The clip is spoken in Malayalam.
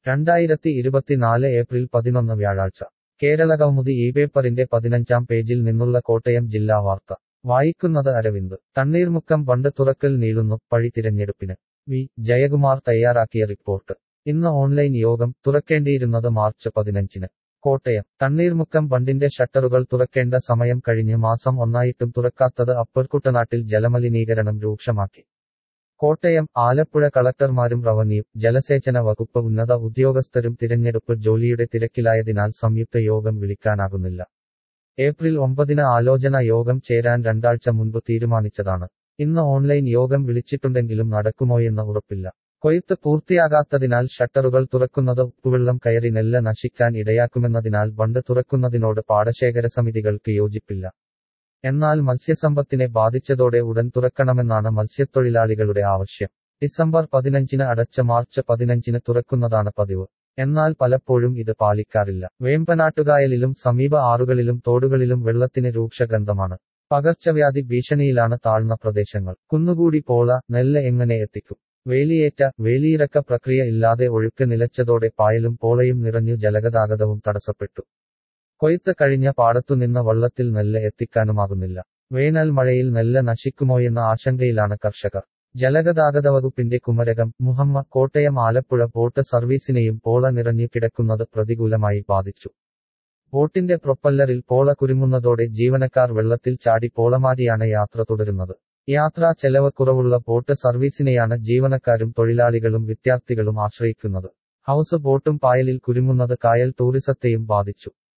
രണ്ടായിരത്തി ഇരുപത്തിനാല് ഏപ്രിൽ പതിനൊന്ന് വ്യാഴാഴ്ച കേരള കൗമുദി ഈ പേപ്പറിന്റെ പതിനഞ്ചാം പേജിൽ നിന്നുള്ള കോട്ടയം ജില്ലാ വാർത്ത വായിക്കുന്നത് അരവിന്ദ് തണ്ണീർമുക്കം ബണ്ട് തുറക്കൽ നീളുന്നു പഴി തിരഞ്ഞെടുപ്പിന് വി ജയകുമാർ തയ്യാറാക്കിയ റിപ്പോർട്ട് ഇന്ന് ഓൺലൈൻ യോഗം തുറക്കേണ്ടിയിരുന്നത് മാർച്ച് പതിനഞ്ചിന് കോട്ടയം തണ്ണീർമുക്കം ബണ്ടിന്റെ ഷട്ടറുകൾ തുറക്കേണ്ട സമയം കഴിഞ്ഞ് മാസം ഒന്നായിട്ടും തുറക്കാത്തത് അപ്പർക്കുട്ടനാട്ടിൽ ജലമലിനീകരണം രൂക്ഷമാക്കി കോട്ടയം ആലപ്പുഴ കളക്ടർമാരും റവന്യൂ ജലസേചന വകുപ്പ് ഉന്നത ഉദ്യോഗസ്ഥരും തിരഞ്ഞെടുപ്പ് ജോലിയുടെ തിരക്കിലായതിനാൽ സംയുക്ത യോഗം വിളിക്കാനാകുന്നില്ല ഏപ്രിൽ ഒമ്പതിന് ആലോചന യോഗം ചേരാൻ രണ്ടാഴ്ച മുൻപ് തീരുമാനിച്ചതാണ് ഇന്ന് ഓൺലൈൻ യോഗം വിളിച്ചിട്ടുണ്ടെങ്കിലും നടക്കുമോയെന്ന് ഉറപ്പില്ല കൊയ്ത്ത് പൂർത്തിയാകാത്തതിനാൽ ഷട്ടറുകൾ തുറക്കുന്നത് ഉപ്പുവെള്ളം കയറി നെല്ല് നശിക്കാൻ ഇടയാക്കുമെന്നതിനാൽ ബണ്ട് തുറക്കുന്നതിനോട് പാടശേഖര സമിതികൾക്ക് യോജിപ്പില്ല എന്നാൽ മത്സ്യസമ്പത്തിനെ ബാധിച്ചതോടെ ഉടൻ തുറക്കണമെന്നാണ് മത്സ്യത്തൊഴിലാളികളുടെ ആവശ്യം ഡിസംബർ പതിനഞ്ചിന് അടച്ച മാർച്ച് പതിനഞ്ചിന് തുറക്കുന്നതാണ് പതിവ് എന്നാൽ പലപ്പോഴും ഇത് പാലിക്കാറില്ല വേമ്പനാട്ടുകായലിലും സമീപ ആറുകളിലും തോടുകളിലും വെള്ളത്തിന് രൂക്ഷഗന്ധമാണ് പകർച്ചവ്യാധി ഭീഷണിയിലാണ് താഴ്ന്ന പ്രദേശങ്ങൾ കുന്നുകൂടി പോള നെല്ല് എങ്ങനെ എത്തിക്കും വേലിയേറ്റ വേലിയിറക്ക പ്രക്രിയ ഇല്ലാതെ ഒഴുക്ക് നിലച്ചതോടെ പായലും പോളയും നിറഞ്ഞു ജലഗതാഗതവും തടസ്സപ്പെട്ടു കൊയ്ത്ത് കഴിഞ്ഞ പാടത്തുനിന്ന് വള്ളത്തിൽ നെല്ല് എത്തിക്കാനുമാകുന്നില്ല വേനൽ മഴയിൽ നെല്ല് നശിക്കുമോയെന്ന ആശങ്കയിലാണ് കർഷകർ ജലഗതാഗത വകുപ്പിന്റെ കുമരകം മുഹമ്മ കോട്ടയം ആലപ്പുഴ ബോട്ട് സർവീസിനെയും പോള നിറഞ്ഞു കിടക്കുന്നത് പ്രതികൂലമായി ബാധിച്ചു ബോട്ടിന്റെ പ്രൊപ്പല്ലറിൽ പോള കുരുങ്ങുന്നതോടെ ജീവനക്കാർ വെള്ളത്തിൽ ചാടി പോളമാരിയാണ് യാത്ര തുടരുന്നത് യാത്രാ ചെലവ് കുറവുള്ള ബോട്ട് സർവീസിനെയാണ് ജീവനക്കാരും തൊഴിലാളികളും വിദ്യാർത്ഥികളും ആശ്രയിക്കുന്നത് ഹൗസ് ബോട്ടും പായലിൽ കുരുങ്ങുന്നത് കായൽ ടൂറിസത്തെയും ബാധിച്ചു